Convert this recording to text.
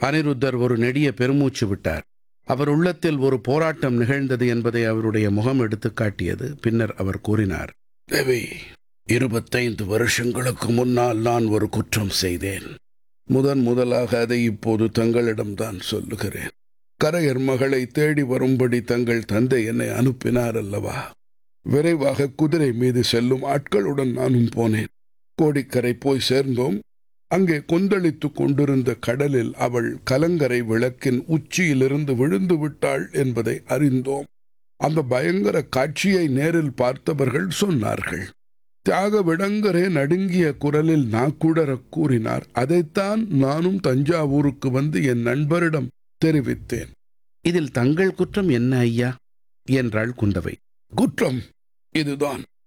அனிருத்தர் ஒரு நெடிய பெருமூச்சு விட்டார் அவர் உள்ளத்தில் ஒரு போராட்டம் நிகழ்ந்தது என்பதை அவருடைய முகம் எடுத்துக் காட்டியது பின்னர் அவர் கூறினார் தேவி இருபத்தைந்து வருஷங்களுக்கு முன்னால் நான் ஒரு குற்றம் செய்தேன் முதன் முதலாக அதை இப்போது தங்களிடம்தான் சொல்லுகிறேன் கரையர் மகளை தேடி வரும்படி தங்கள் தந்தை என்னை அனுப்பினார் அல்லவா விரைவாக குதிரை மீது செல்லும் ஆட்களுடன் நானும் போனேன் கோடிக்கரை போய் சேர்ந்தோம் அங்கே கொந்தளித்துக் கொண்டிருந்த கடலில் அவள் கலங்கரை விளக்கின் உச்சியிலிருந்து விழுந்து விட்டாள் என்பதை அறிந்தோம் அந்த பயங்கர காட்சியை நேரில் பார்த்தவர்கள் சொன்னார்கள் தியாக விடங்கரே நடுங்கிய குரலில் நாக்குடரக் கூறினார் அதைத்தான் நானும் தஞ்சாவூருக்கு வந்து என் நண்பரிடம் தெரிவித்தேன் இதில் தங்கள் குற்றம் என்ன ஐயா என்றாள் குந்தவை குற்றம் இதுதான்